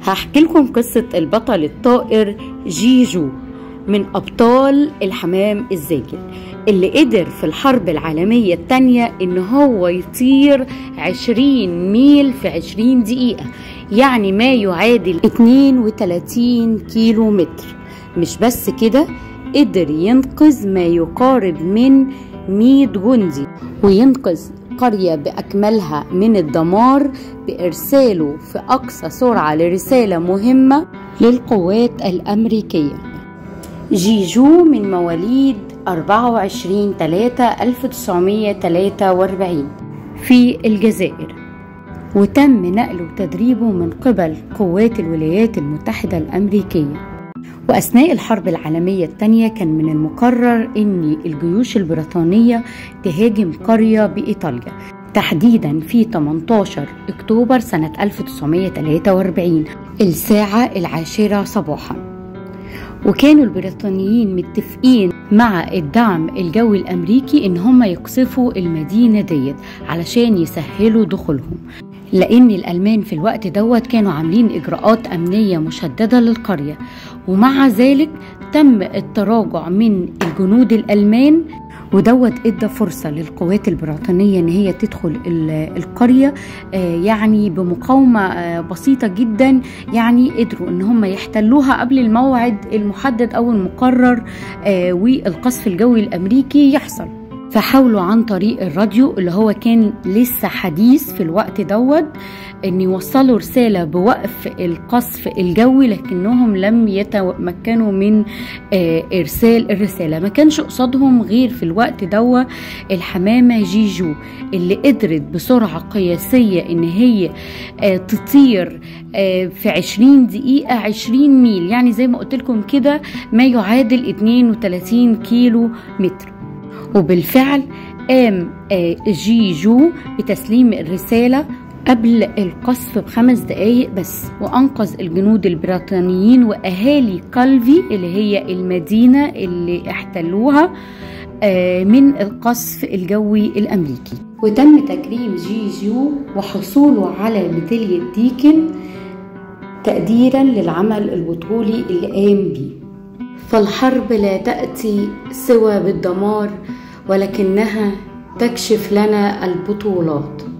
هحكي لكم قصة البطل الطائر جيجو من أبطال الحمام الزاجل اللي قدر في الحرب العالمية التانية إن هو يطير عشرين ميل في عشرين دقيقة يعني ما يعادل 32 كيلو متر مش بس كده قدر ينقذ ما يقارب من 100 جندي وينقذ قرية بأكملها من الدمار بإرساله في أقصى سرعة لرسالة مهمة للقوات الأمريكية جيجو من مواليد 24 3 1943 في الجزائر وتم نقله وتدريبه من قبل قوات الولايات المتحدة الأمريكية وأثناء الحرب العالمية الثانية كان من المقرر أن الجيوش البريطانية تهاجم قرية بإيطاليا تحديدا في 18 أكتوبر سنة 1943 الساعة العاشرة صباحا وكانوا البريطانيين متفقين مع الدعم الجوي الأمريكي إن هم يقصفوا المدينة ديت علشان يسهلوا دخولهم لأن الألمان في الوقت دوت كانوا عاملين إجراءات أمنية مشددة للقرية ومع ذلك تم التراجع من الجنود الألمان ودوت ادى فرصه للقوات البريطانيه ان هي تدخل القريه يعني بمقاومه بسيطه جدا يعني قدروا ان هم يحتلوها قبل الموعد المحدد او المقرر والقصف الجوي الامريكي يحصل فحاولوا عن طريق الراديو اللي هو كان لسه حديث في الوقت دوت ان يوصلوا رسالة بوقف القصف الجوي لكنهم لم يتمكنوا من ارسال الرسالة ما كانش قصادهم غير في الوقت دوت الحمامة جيجو اللي قدرت بسرعة قياسية ان هي تطير في عشرين دقيقة عشرين ميل يعني زي ما قلت لكم كده ما يعادل 32 كيلو متر وبالفعل قام جيجو بتسليم الرسالة قبل القصف بخمس دقايق بس وأنقذ الجنود البريطانيين وأهالي كالفي اللي هي المدينة اللي احتلوها من القصف الجوي الأمريكي وتم تكريم جيجو وحصوله على ميدالية ديكن تقديرا للعمل البطولي اللي قام بيه فالحرب لا تأتي سوى بالدمار ولكنها تكشف لنا البطولات